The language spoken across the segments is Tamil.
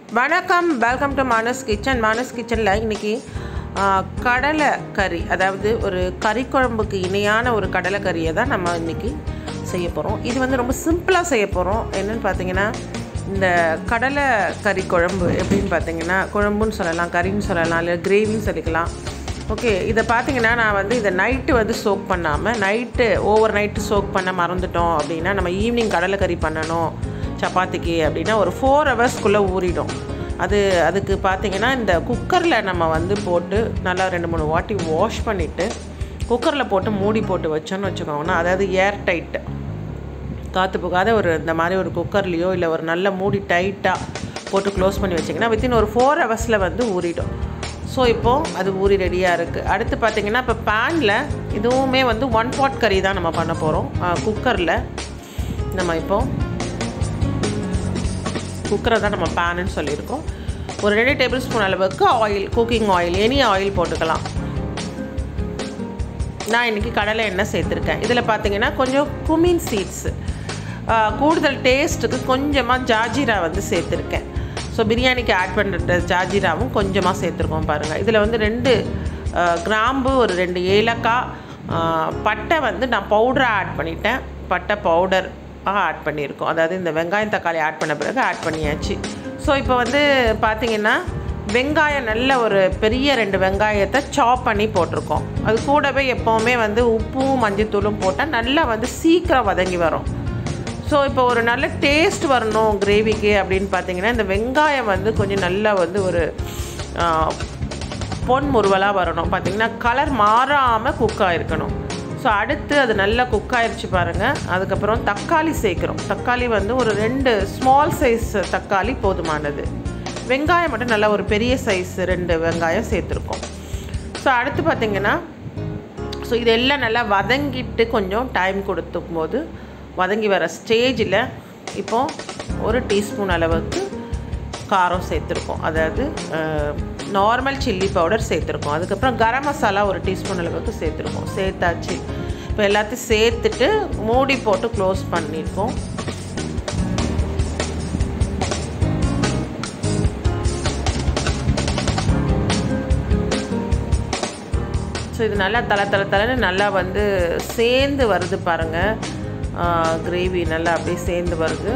வணக்கம் welcome to Mana's kitchen Mana's கிச்சனில் இன்றைக்கி கடலை கறி அதாவது ஒரு கறி குழம்புக்கு இணையான ஒரு கடலை கறியை தான் நம்ம இன்றைக்கி செய்ய போகிறோம் இது வந்து ரொம்ப சிம்பிளாக செய்ய போகிறோம் என்னென்னு பார்த்தீங்கன்னா இந்த கடலை கறி குழம்பு எப்படின்னு பார்த்தீங்கன்னா குழம்புன்னு சொல்லலாம் கறின்னு சொல்லலாம் இல்லை கிரேவின்னு சொல்லிக்கலாம் ஓகே இதை பார்த்தீங்கன்னா நான் வந்து இதை நைட்டு வந்து சோக் பண்ணாமல் நைட்டு ஓவர் நைட்டு சோக் பண்ண மறந்துட்டோம் அப்படின்னா நம்ம ஈவினிங் கடலை கறி பண்ணணும் சப்பாத்திக்கு அப்படின்னா ஒரு ஃபோர் ஹவர்ஸ்க்குள்ளே ஊறிடும் அது அதுக்கு பார்த்தீங்கன்னா இந்த குக்கரில் நம்ம வந்து போட்டு நல்லா ரெண்டு மூணு வாட்டி வாஷ் பண்ணிவிட்டு குக்கரில் போட்டு மூடி போட்டு வச்சோன்னு வச்சுக்கோங்கன்னா அதாவது ஏர் டைட்டு காற்று போகாத ஒரு இந்த மாதிரி ஒரு குக்கர்லேயோ இல்லை ஒரு நல்ல மூடி டைட்டாக போட்டு க்ளோஸ் பண்ணி வச்சிங்கன்னா வித்தின் ஒரு ஃபோர் ஹவர்ஸில் வந்து ஊறிடும் ஸோ இப்போது அது ஊறி ரெடியாக இருக்குது அடுத்து பார்த்திங்கன்னா இப்போ பேனில் இதுவுமே வந்து ஒன் பாட் கறி தான் நம்ம பண்ண போகிறோம் குக்கரில் நம்ம இப்போது குக்கரை தான் நம்ம பேனுன்னு சொல்லியிருக்கோம் ஒரு ரெண்டு டேபிள் ஸ்பூன் அளவுக்கு oil cooking oil any oil போட்டுக்கலாம் நான் இன்றைக்கி கடலை எண்ணெய் சேர்த்துருக்கேன் இதில் பார்த்தீங்கன்னா கொஞ்சம் குமின் சீட்ஸு கூடுதல் டேஸ்ட்டுக்கு கொஞ்சமாக ஜாஜீரா வந்து சேர்த்துருக்கேன் ஸோ பிரியாணிக்கு ஆட் பண்ணுற ஜாஜீராவும் கொஞ்சமாக சேர்த்துருக்கோம் பாருங்கள் இதில் வந்து ரெண்டு கிராம்பு ஒரு ரெண்டு ஏலக்காய் பட்டை வந்து நான் பவுடராக ஆட் பண்ணிட்டேன் பட்டை பவுடர் ஆட் பண்ணியிருக்கோம் அதாவது இந்த வெங்காயம் தக்காளி ஆட் பண்ண பிறகு ஆட் பண்ணியாச்சு ஸோ இப்போ வந்து பார்த்திங்கன்னா வெங்காயம் நல்ல ஒரு பெரிய ரெண்டு வெங்காயத்தை சாப் பண்ணி போட்டிருக்கோம் அது கூடவே எப்போவுமே வந்து உப்பும் மஞ்சத்தூளும் போட்டால் நல்லா வந்து சீக்கிரம் வதங்கி வரும் ஸோ இப்போ ஒரு நல்ல டேஸ்ட் வரணும் கிரேவிக்கு அப்படின்னு பார்த்தீங்கன்னா இந்த வெங்காயம் வந்து கொஞ்சம் நல்லா வந்து ஒரு பொன் முருவலாக வரணும் பார்த்திங்கன்னா கலர் மாறாமல் குக் ஆகிருக்கணும் ஸோ அடுத்து அது நல்லா குக் ஆயிடுச்சு பாருங்கள் அதுக்கப்புறம் தக்காளி சேர்க்குறோம் தக்காளி வந்து ஒரு ரெண்டு ஸ்மால் சைஸ் தக்காளி போதுமானது வெங்காயம் மட்டும் நல்லா ஒரு பெரிய சைஸ் ரெண்டு வெங்காயம் சேர்த்துருக்கோம் ஸோ அடுத்து பார்த்திங்கன்னா ஸோ இதெல்லாம் நல்லா வதங்கிட்டு கொஞ்சம் டைம் கொடுத்துக்கும் போது வதங்கி வர ஸ்டேஜில் இப்போது ஒரு டீஸ்பூன் அளவுக்கு காரம் சேர்த்துருக்கோம் அதாவது நார்மல் சில்லி பவுடர் சேர்த்துருக்கோம் அதுக்கப்புறம் கரம் மசாலா ஒரு டீஸ்பூன் அளவுக்கு சேர்த்துருக்கோம் சேர்த்தாச்சு இப்போ எல்லாத்தையும் சேர்த்துட்டு மூடி போட்டு க்ளோஸ் பண்ணியிருக்கோம் ஸோ இது நல்லா தலை தலை தலைன்னு நல்லா வந்து சேர்ந்து வருது பாருங்கள் கிரேவி நல்லா அப்படியே சேர்ந்து வருது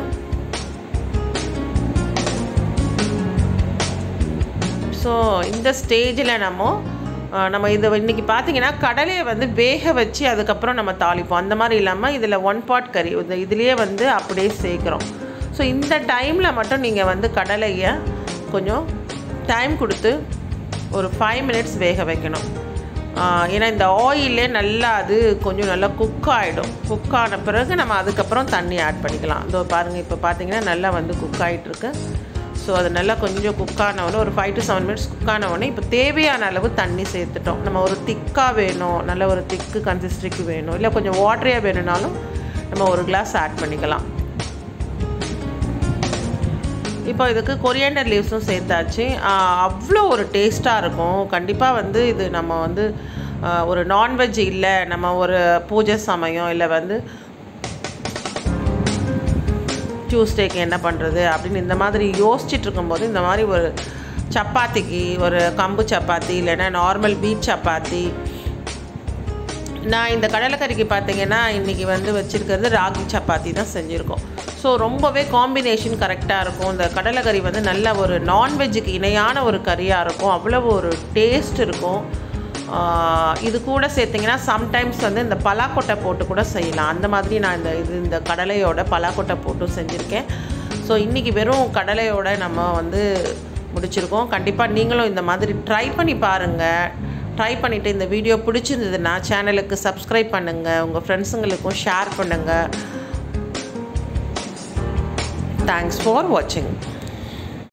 ஸோ இந்த ஸ்டேஜில் நம்ம நம்ம இதை இன்றைக்கி பார்த்தீங்கன்னா கடலையை வந்து வேக வச்சு அதுக்கப்புறம் நம்ம தாளிப்போம் அந்த மாதிரி இல்லாமல் இதில் ஒன் பாட் கறி இந்த இதுலேயே வந்து அப்படியே சேர்க்குறோம் ஸோ இந்த டைமில் மட்டும் நீங்கள் வந்து கடலையை கொஞ்சம் டைம் கொடுத்து ஒரு ஃபைவ் மினிட்ஸ் வேக வைக்கணும் ஏன்னா இந்த ஆயிலே நல்லா அது கொஞ்சம் நல்லா குக் ஆகிடும் குக் ஆன பிறகு நம்ம அதுக்கப்புறம் தண்ணி ஆட் பண்ணிக்கலாம் இதோ பாருங்கள் இப்போ பார்த்தீங்கன்னா நல்லா வந்து குக் ஆகிட்டுருக்கு ஸோ அது நல்லா கொஞ்சம் குக் ஆனவொடனே ஒரு five to seven minutes cook ஆனவொடனே இப்போ தேவையான அளவு தண்ணி சேர்த்துட்டோம் நம்ம ஒரு திக்காக வேணும் நல்ல ஒரு திக்கு கன்சிஸ்டன்சிக்கு வேணும் இல்லை கொஞ்சம் வாட்டரியாக வேணும்னாலும் நம்ம ஒரு கிளாஸ் ஆட் பண்ணிக்கலாம் இப்போ இதுக்கு கொரியாண்டர் லீவ்ஸும் சேர்த்தாச்சு அவ்வளோ ஒரு டேஸ்ட்டாக இருக்கும் கண்டிப்பாக வந்து இது நம்ம வந்து ஒரு நான்வெஜ் இல்லை நம்ம ஒரு பூஜை சமயம் இல்லை வந்து டியூஸ்டேக்கு என்ன பண்ணுறது அப்படின்னு இந்த மாதிரி யோசிச்சுட்டு இருக்கும்போது இந்த மாதிரி ஒரு சப்பாத்திக்கு ஒரு கம்பு சப்பாத்தி இல்லைன்னா நார்மல் பீட் சப்பாத்தி நான் இந்த கடலைக்கறிக்கு பார்த்தீங்கன்னா இன்றைக்கி வந்து வச்சுருக்கிறது ராகி சப்பாத்தி தான் செஞ்சுருக்கோம் ஸோ ரொம்பவே காம்பினேஷன் கரெக்டாக இருக்கும் இந்த கடலைக்கறி வந்து நல்ல ஒரு நான்வெஜ்ஜுக்கு இணையான ஒரு கறியாக இருக்கும் அவ்வளோ ஒரு டேஸ்ட் இருக்கும் இது கூட சேர்த்திங்கன்னா சம்டைம்ஸ் வந்து இந்த பலாக்கொட்டை போட்டு கூட செய்யலாம் அந்த மாதிரி நான் இந்த இது இந்த கடலையோட பலாக்கொட்டை போட்டும் செஞ்சுருக்கேன் ஸோ இன்றைக்கி வெறும் கடலையோட நம்ம வந்து முடிச்சிருக்கோம் கண்டிப்பாக நீங்களும் இந்த மாதிரி ட்ரை பண்ணி பாருங்கள் ட்ரை பண்ணிவிட்டு இந்த வீடியோ பிடிச்சிருந்ததுன்னா சேனலுக்கு சப்ஸ்கிரைப் பண்ணுங்கள் உங்கள் ஃப்ரெண்ட்ஸுங்களுக்கும் ஷேர் பண்ணுங்கள் தேங்க்ஸ் ஃபார் வாட்சிங்